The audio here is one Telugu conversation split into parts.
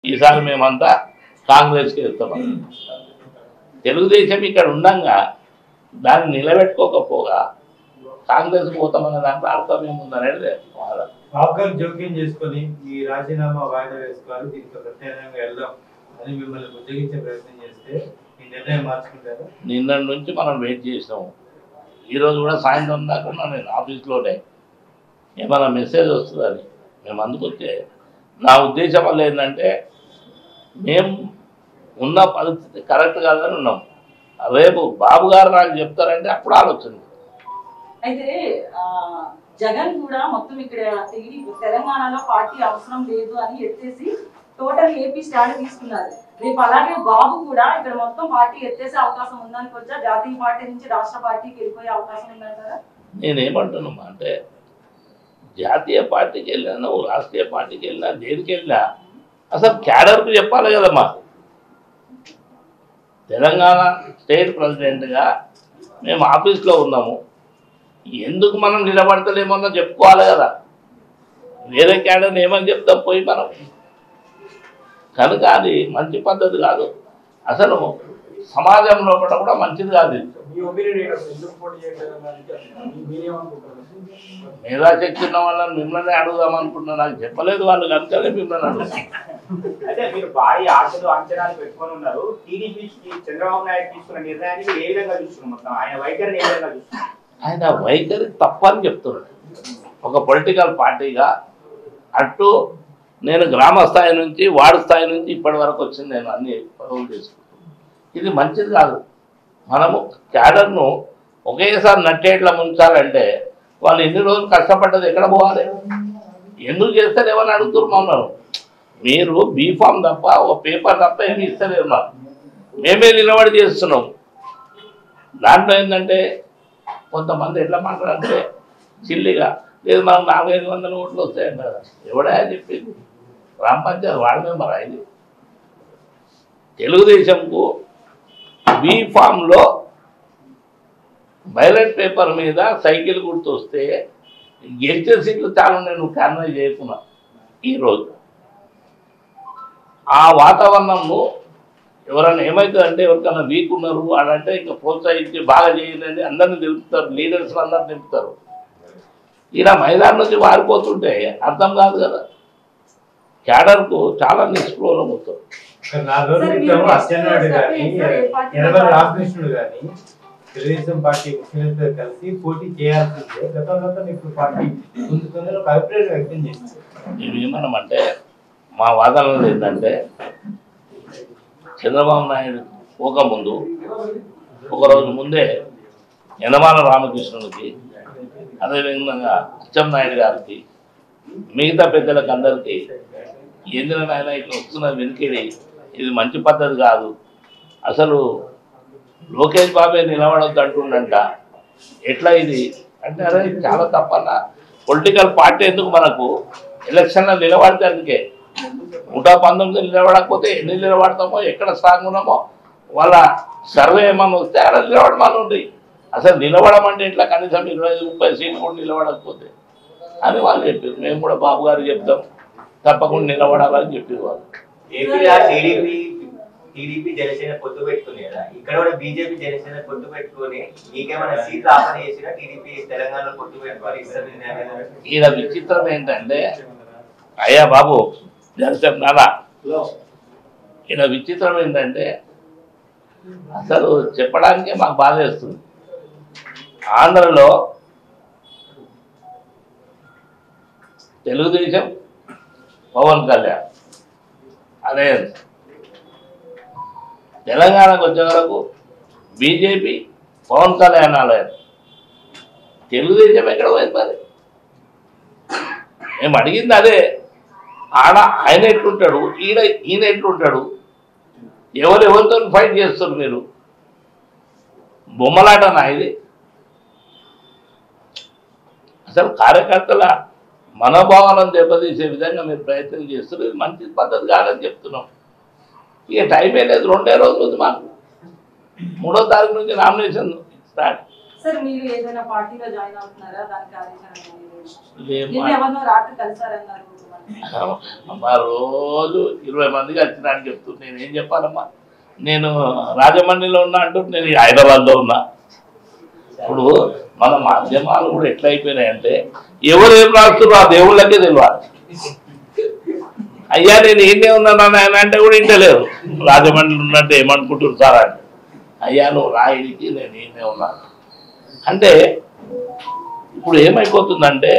ఈసారి మేమంతా కాంగ్రెస్కి వెళ్తామని తెలుగుదేశం ఇక్కడ ఉండంగా దాన్ని నిలబెట్టుకోకపోగా కాంగ్రెస్ పోతామన్న దాంట్లో అర్థం ఏముందనేది వాదన. బాబు గారు జోక్యం చేసుకొని ఈ రాజీనామా వాయిదా వేసుకోవాలి దీనికి ప్రత్యేకంగా వెళ్దాం అని మిమ్మల్ని బుజ్జగించే ప్రయత్నం చేస్తే ఈ నిర్ణయం మార్చుకుంటారా నిన్న నుంచి మనం వెయిట్ చేసినాము ఈరోజు కూడా సాయంత్రం దాకా ఉన్నా నేను ఆఫీస్లోనే ఏమైనా మెసేజ్ వస్తుందని మేము అందుకొచ్చే నా ఉద్దేశం వల్ల ఏంటంటే మేము ఉన్న పరిస్థితి కరెక్ట్ కాదని ఉన్నాం రేపు బాబు గారు నాకు చెప్తారంటే అప్పుడు ఆలోచన అయితే ఆ, జగన్ కూడా మొత్తం ఇక్కడ టీడీ తెలంగాణలో పార్టీ అవసరం లేదు అని ఎత్తేసి టోటల్ ఏపీ స్టాండ్ తీసుకున్నారు రేపు అలాగే బాబు కూడా ఇక్కడ మొత్తం పార్టీ ఎత్తేసే అవకాశం ఉందనుకోవచ్చా జాతీయ పార్టీ నుంచి రాష్ట్ర పార్టీకి వెళ్ళిపోయే అవకాశం ఉందంటారా నేనేమంటున్నామా అంటే జాతీయ పార్టీకి వెళ్ళినా నువ్వు రాష్ట్రీయ పార్టీకి వెళ్ళినా దేనికి వెళ్ళినా అసలు క్యాడర్కు చెప్పాలి కదమ్మా తెలంగాణ స్టేట్ ప్రెసిడెంట్గా మేము ఆఫీస్లో ఉన్నాము ఎందుకు మనం నిలబడతలేమన్నా చెప్పుకోవాలి కదా వేరే క్యాడర్ ఏమని చెప్తాం పోయి మనం కనుక అది మంచి పద్ధతి కాదు అసలు సమాజంలో కూడా కూడా మంచిది కాదు ఇది మీ ఒపీనియన్ ఏంటి అసలు ఎందుకు పోటీ చేయట్లేదు అన్నదానికి మీ- మీరేమనుకుంటారు మేధాశక్తి ఉన్న వాళ్ళని మిమ్మల్ని అడుగుదాం అనుకుంటున్నా నాకు చెప్పలేదు వాళ్ళు కనుకనే మిమ్మల్ని అడుగుతాం అయితే మీరు భారీ ఆశలు అంచనాలు పెట్టుకొని ఉన్నారు టీడీపీ చంద్రబాబు నాయుడు తీసుకున్న నిర్ణయాన్ని మీరు ఏ విధంగా చూస్తున్నారు మొత్తం ఆయన వైఖరిని ఏ విధంగా చూస్తున్నారు ఆయన వైఖరి తప్పని చెప్తున్నాడు ఒక పొలిటికల్ పార్టీగా అటు నేను గ్రామ స్థాయి నుంచి వార్డు స్థాయి నుంచి ఇప్పటి వరకు వచ్చింది నేను అన్ని పదవులు చేసుకుంటాను ఇది మంచిది కాదు మనము క్యాడర్ను ఒకేసారి నట్టేట్లా ముంచాలంటే వాళ్ళు ఎన్ని రోజులు కష్టపడ్డది ఎక్కడ పోవాలి ఎందుకు చేస్తారు ఏమని అడుగుతున్నారు మమ్మల్ని మీరు బీఫామ్ తప్ప ఒక పేపర్ తప్ప ఏమి ఇస్తలేరు మాకు మేమే నిలబడి చేస్తున్నాం దాంట్లో ఏంటంటే కొంతమంది ఎట్లా మాట్లాడంటే చిల్లిగా లేదు మనకు నాలుగైదు వందల ఓట్లు వస్తాయంట కదా ఎవడా చెప్పింది గ్రామ పంచాయతీ వార్డు మెంబర్ అయింది తెలుగుదేశంకు బీ ఫామ్లో బ్యాలెట్ పేపర్ మీద సైకిల్ గుర్తు వస్తే గెలిచే సీట్లు చాలా నేను కారణం చేయకున్నా ఈరోజు ఆ వాతావరణంలో ఎవరైనా ఏమవుతుందంటే ఎవరికైనా వీక్ ఉన్నారు వాడంటే ఇంకా ప్రోత్సహించి బాగా చేయండి అందరిని నిలుపుతారు లీడర్స్ అందరిని నిలుపుతారు ఇలా మైదానం నుంచి వారిపోతుంటే అర్థం కాదు కదా క్యాడర్కు చాలా నిష్ప్రోలం అవుతారు ఇక్కడ నాలుగు రోజుల సార్, క్రితం మీరు అచ్చెన్నాయుడు next గాని step ఏంటి? ఏ పార్టీ యనమల పార్టీ? రామకృష్ణుడు గాని తెలుగుదేశం పార్టీ ముఖ్యమంత్రితో కలిసి పోటీ చేయాల్సిందే గతంలో ఇప్పుడు పార్టీ ముందుకుందని ఒక అభిప్రాయం వ్యక్తం చేసింది మేము ఏమన్నామంటే మా వాదనలు ఏంటంటే చంద్రబాబు నాయుడు పోకముందు ఒకరోజు ముందే యనమాల రామకృష్ణునికి అదేవిధంగా అచ్చెం నాయుడు గారికి మిగతా పెద్దలకు అందరికీ ఏంద్ర నాయన ఇట్లా వస్తున్న వెనుకేడి ఇది మంచి పద్ధతి కాదు అసలు లోకేష్ బాబే నిలబడొద్దు అంటుండంట ఎట్లా ఇది అంటే అదే చాలా తప్పన్న పొలిటికల్ పార్టీ ఎందుకు మనకు ఎలక్షన్లో నిలబడితే అందుకే నూట పంతొమ్మిది నిలబడకపోతే ఎన్ని నిలబడతామో ఎక్కడ స్ట్రాంగ్ ఉన్నామో వాళ్ళ సర్వే ఏమన్నా వస్తే అక్కడ నిలబడమని ఉంది అసలు నిలబడమంటే ఇట్లా కనీసం ఇరవై ఐదు ముప్పై సీట్లు కూడా నిలబడకపోతే అని వాళ్ళు చెప్పారు మేము కూడా బాబు గారు చెప్తాం తప్పకుండా నిలబడాలని చెప్పారు వాళ్ళు ఏపీలో టీడీపీ టీడీపీ జనసేన పొత్తు పెట్టుకుంది కదా ఇక్కడ కూడా బీజేపీ జనసేన పొత్తు పెట్టుకొని మీకేమైనా సీట్లు ఆఫర్ చేసినా టీడీపీ తెలంగాణలో పొత్తు పెట్టుకొని ఇస్తుంది అనేది ఈయన విచిత్రం ఏంటంటే అయ్యా బాబు జనసేన నానా ఈయన విచిత్రం ఏంటంటే అసలు చెప్పడానికే మాకు బాధ వేస్తుంది ఆంధ్రలో తెలుగుదేశం పవన్ కళ్యాణ్ అదే తెలంగాణకు వచ్చే వరకు బీజేపీ పవన్ కళ్యాణ్ ఆలయం తెలుగుదేశం ఎక్కడ పోయింది మరి మేము అడిగింది అదే ఆడ ఆయన ఎట్లుంటాడు ఈడ ఈయన ఎట్లుంటాడు ఎవరు ఎవరితో ఫైట్ చేస్తారు మీరు బొమ్మలాటనా ఇది అసలు కార్యకర్తల మనోభావాలను దెబ్బతీసే విధంగా మీరు ప్రయత్నం చేస్తారు ఇది మంచి పద్ధతి కాదని చెప్తున్నాం ఇక టైం లేదు రెండే రోజులు ఉంది మాకు మూడో తారీఖు నుంచి నామినేషన్ స్టార్ట్ సార్ మీరు ఏదైనా పార్టీలో జాయిన్ అవుతున్నారా దానికి కార్యాచరణ ఏమీ లేదు. ఏం నిన్న ఎవరినో రాత్రి కలిసారన్నారు అమ్మా రోజు ఇరవై మందికి వచ్చినాను చెప్తూ నేను ఏం చెప్పాలమ్మా నేను రాజమండ్రిలో ఉన్నా అంటూ నేను హైదరాబాద్లో ఉన్నా ఇప్పుడు మన మాధ్యమాలు కూడా ఎట్లా అయిపోయినాయంటే ఎవరు ఏం రాస్తున్నారు ఆ దేవుళ్ళకే తెలియాలి అయ్యా నేను ఏంటే ఉన్నాను ఆయన అంటే కూడా ఇంటలేరు రాజమండ్రిలో ఉన్నట్టు ఏమనుకుంటున్నారు సార్ అని అయ్యా నువ్వు రాయిడికి నేను ఏంటే ఉన్నాను అంటే ఇప్పుడు ఏమైపోతుందంటే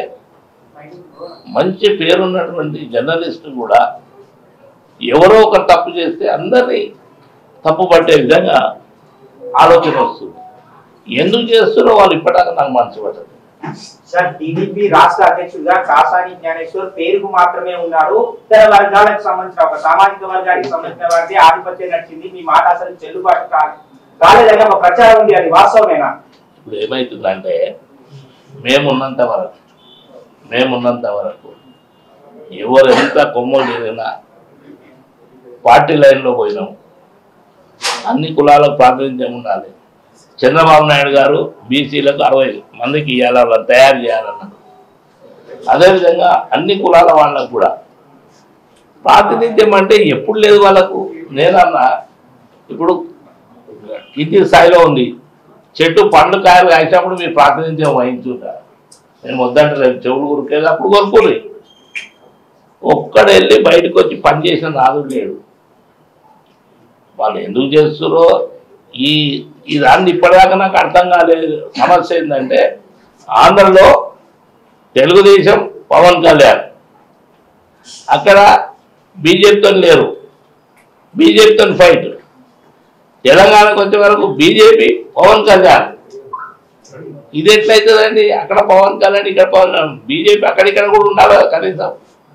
మంచి పేరున్నటువంటి జర్నలిస్ట్ కూడా ఎవరో ఒకరు తప్పు చేస్తే అందరినీ తప్పు పట్టే విధంగా ఆలోచన వస్తుంది ఎందుకు చేస్తున్నారో వాళ్ళు ఇప్పటిదాకా నాకు మనసు పట్టదు సార్ టీడీపీ రాష్ట్ర అధ్యక్షుడిగా కాసాని జ్ఞానేశ్వర్ పేరుకు మాత్రమే ఉన్నారు ఇతర వర్గాలకు సంబంధించిన ఒక సామాజిక వర్గానికి సంబంధించిన వారికి ఆధిపత్యం నడిచింది మీ మాట అసలు చెల్లుబాటు కా- కాలేదని ఒక ప్రచారం ఉంది అది వాస్తవమేనా ఇప్పుడు ఏమవుతుందంటే మేమున్నంత వరకు మేమున్నంత వరకు ఎవరు ఎంత కొమ్మలు చేరినా పార్టీ లైన్లో పోయినాం అన్ని కులాలకు ప్రాతినిధ్యం ఉండాలి చంద్రబాబు నాయుడు గారు బీసీలకు అరవై మందికి ఇవ్వాలి వాళ్ళని తయారు చేయాలన్నారు అదేవిధంగా అన్ని కులాల వాళ్ళకు కూడా ప్రాతినిధ్యం అంటే ఎప్పుడు లేదు వాళ్ళకు నేనన్నా ఇప్పుడు కింది స్థాయిలో ఉంది చెట్టు పండు కాయలు కాసినప్పుడు మీరు ప్రాతినిధ్యం వహించుంటారు నేను వద్దంటే రేపు చెవులు కొరికేది అప్పుడు కొనుక్కోరు ఒక్కడ వెళ్ళి బయటకు వచ్చి పని చేసిన నాదు లేడు వాళ్ళు ఎందుకు చేస్తున్నారో ఈ ఈ దాన్ని ఇప్పటిదాకా నాకు అర్థం కాలేదు సమస్య ఏంటంటే ఆంధ్రలో తెలుగుదేశం పవన్ కళ్యాణ్ అక్కడ బీజేపీతో లేరు బీజేపీతో ఫైట్ తెలంగాణకు వచ్చే వరకు బీజేపీ పవన్ కళ్యాణ్ ఇది ఎట్లయితుందండి అక్కడ పవన్ కళ్యాణ్ ఇక్కడ పవన్ కళ్యాణ్ బీజేపీ అక్కడిక్కడ కూడా ఉండాలి కదా కనీసం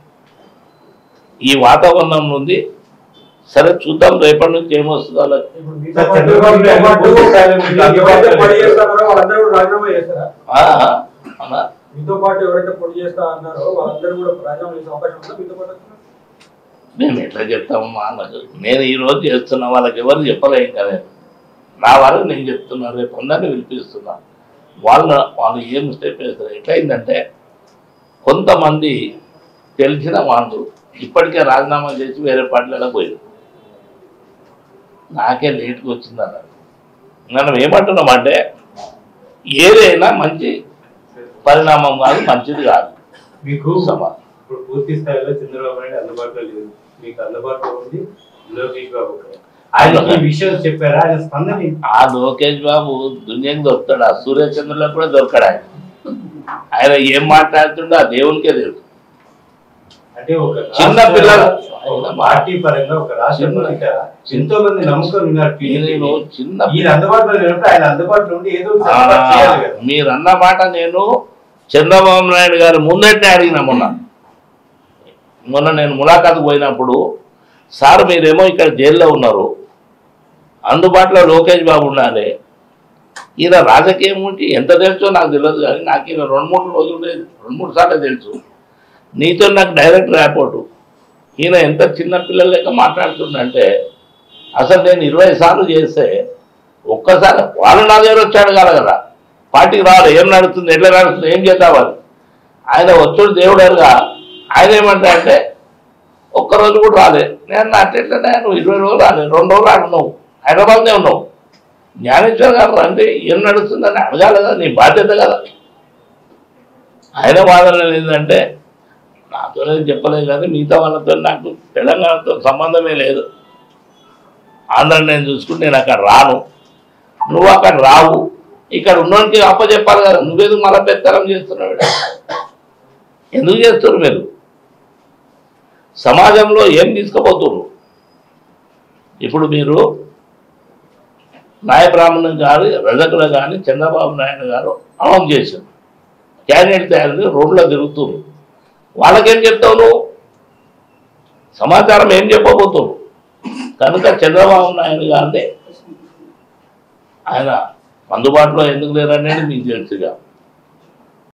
ఈ వాతావరణం ఉంది సరే చూద్దాం రేపటి నుంచి ఏమొస్తుందో అలా ఇప్పుడు మీతో పాటు మీతో పాటు ఎవరైతే పోటీ చేస్తారో వాళ్ళందరూ కూడా రాజీనామా చేస్తారా ఆ, అవునా? మీతో పాటు ఎవరైతే పోటీ చేస్తా అన్నారో వాళ్ళందరూ కూడా రాజీనామా చేసే అవకాశం ఉందా మీతో పాటు మేము ఎట్లా చెప్తామమ్మా అన్నది నేను ఈ రోజు చేస్తున్నా వాళ్ళకి ఎవరు చెప్పలేం కదా నా వరకు నేను చెప్తున్నా రేపు అందరినీ పిలిపిస్తున్నా వాళ్ళు వాళ్ళు ఏం స్టెప్ వేస్తారు ఎట్లయిందంటే కొంతమంది తెలిసిన వాళ్ళు ఇప్పటికే రాజీనామా చేసి వేరే పార్టీలలో పోయారు నాకే లేట్గా వచ్చిందన్న మనం ఏమంటున్నామంటే ఏదైనా మంచి పరిణామం కాదు మంచిది కాదు మీకు సమా ఇప్పుడు పూర్తి స్థాయిలో చంద్రబాబు నాయుడు అందుబాటులో లేదు మీకు అందుబాటులో ఉంది లోకేష్ బాబు ఒకరు. ఆయన ఈ విషయం చెప్పారా ఆయన స్పందన ఏంటి? ఆ లోకేష్ బాబు దునియాకి దొరుకుతాడు ఆ సూర్యచంద్రులకు కూడా దొరకడు ఆయన ఆయన ఏం మాట్లాడుతుండో ఆ దేవునికే తెలుసు అంటే ఒక చిన్న రాష్ట్ర- పిల్లల- ఒక పార్టీ పరంగా ఒక రాష్ట్ర చిన్న- పరంగా ఎంతో మంది నమ్ముకొని ఉన్నారు నేను టీడీపీని. చిన్న ఈయన అందుబాటులో లేనప్పుడు ఆయన అందుబాటులో ఉండి ఏదో ఒకటి ఆ, సర్దుబాటు చేయాలి కదా మీరన్న మాట నేను చంద్రబాబు నాయుడు గారు ముందట్నే అడిగిన మొన్న మొన్న నేను ములాఖాతు పోయినప్పుడు సార్ మీరేమో ఇక్కడ జైల్లో ఉన్నారు అందుబాటులో లోకేష్ బాబు ఉండాలి ఈయన రాజకీయం ఉంటే ఎంత తెలుసో నాకు తెలియదు కానీ నాకు ఈయన రెండు మూడు రోజులు లేదు రెండు మూడు సార్లు తెలుసు నీతో నాకు డైరెక్ట్ ర్యాపోర్టు ఈయన ఎంత చిన్న పిల్లల లెక్క మాట్లాడుతుండంటే అసలు నేను ఇరవై సార్లు చేస్తే ఒక్కసారి వాళ్ళు నా దగ్గర వచ్చి అడగాలి కదా పార్టీకి రావాలి ఏం నడుస్తుంది ఎట్లా నడుస్తుంది ఏం చేద్దామని ఆయన వచ్చుడు దేవుడరుగా ఆయన ఏమంటా అంటే ఒక్కరోజు కూడా రాలే నేను అట్లెట్లనే నువ్వు ఇరవై రోజులు రాలే రెండు రోజులు ఆడ ఉన్నావు హైదరాబాద్నే ఉన్నావు జ్ఞానేశ్వర్ గారు రండి ఏం నడుస్తుందని అడగాలి కదా నీ బాధ్యత కదా ఆయన వాదన ఏంటంటే నాతోనే చెప్పలేదు కానీ మిగతా వాళ్ళతో నాకు తెలంగాణతో సంబంధమే లేదు ఆంధ్ర నేను చూసుకుని నేను అక్కడ రాను నువ్వు అక్కడ రావు ఇక్కడ ఉన్నోనికి అప్పచెప్పాలి కదా నువ్వేందుకు మళ్ళీ పెత్తనం చేస్తున్నావు ఈడ? ఎందుకు చేస్తున్నారు మీరు సమాజంలో ఏం తీసుకుపోతున్నారు ఇప్పుడు మీరు నాయ బ్రాహ్మణం గారు రజకుల కానీ చంద్రబాబు నాయుడు గారు అనౌన్స్ చేశారు క్యాండిడేట్ తయారు రోడ్లో తిరుగుతున్నారు వాళ్ళకేం చెప్తావు నువ్వు సమాచారం ఏం చెప్పబోతున్నారు కనుక చంద్రబాబు నాయుడు గారిని ఆయన అందుబాటులో ఎందుకు లేరనేది మీకు తెలుసుగా